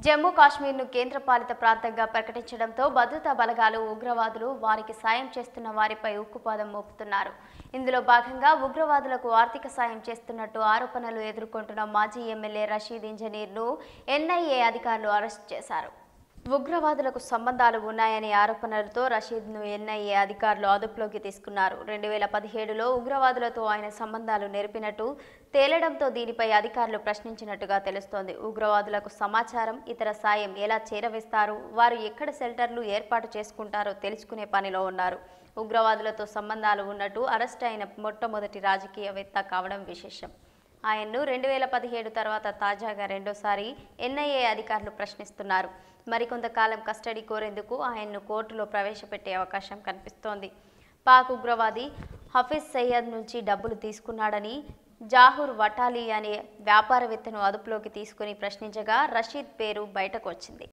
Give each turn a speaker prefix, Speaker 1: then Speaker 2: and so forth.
Speaker 1: జమ్మూ కాశ్మీర్ను కేంద్రపాలిత ప్రాంతంగా ప్రకటించడంతో భద్రతా బలగాలు ఉగ్రవాదులు వారికి సాయం చేస్తున్న వారిపై ఉక్కుపాదం మోపుతున్నారు ఇందులో భాగంగా ఉగ్రవాదులకు ఆర్థిక సాయం చేస్తున్నట్టు ఆరోపణలు ఎదుర్కొంటున్న మాజీ ఎమ్మెల్యే రషీద్ ఇంజనీర్ను ఎన్ఐఏ అధికారులు అరెస్ట్ చేశారు ఉగ్రవాదులకు సంబంధాలు ఉన్నాయనే ఆరోపణలతో రషీద్ను ఎన్ఐఏ అధికారులు అదుపులోకి తీసుకున్నారు రెండు వేల పదిహేడులో ఉగ్రవాదులతో ఆయన సంబంధాలు నెరిపినట్టు తేలడంతో దీనిపై అధికారులు ప్రశ్నించినట్టుగా తెలుస్తోంది ఉగ్రవాదులకు సమాచారం ఇతర సాయం ఎలా చేరవేస్తారు వారు ఎక్కడ షెల్టర్లు ఏర్పాటు చేసుకుంటారో తెలుసుకునే పనిలో ఉన్నారు ఉగ్రవాదులతో సంబంధాలు ఉన్నట్టు అరెస్ట్ అయిన మొట్టమొదటి రాజకీయవేత్త కావడం విశేషం ఆయన్ను రెండు వేల పదిహేడు తర్వాత తాజాగా రెండోసారి ఎన్ఐఏ అధికారులు ప్రశ్నిస్తున్నారు మరికొంతకాలం కస్టడీ కోరేందుకు ఆయన్ను కోర్టులో ప్రవేశపెట్టే అవకాశం కనిపిస్తోంది పాక్ ఉగ్రవాది హఫీజ్ సయ్యద్ నుంచి డబ్బులు తీసుకున్నాడని జాహూర్ వటాలి అనే వ్యాపారవేత్తను అదుపులోకి తీసుకుని ప్రశ్నించగా రషీద్ పేరు బయటకు వచ్చింది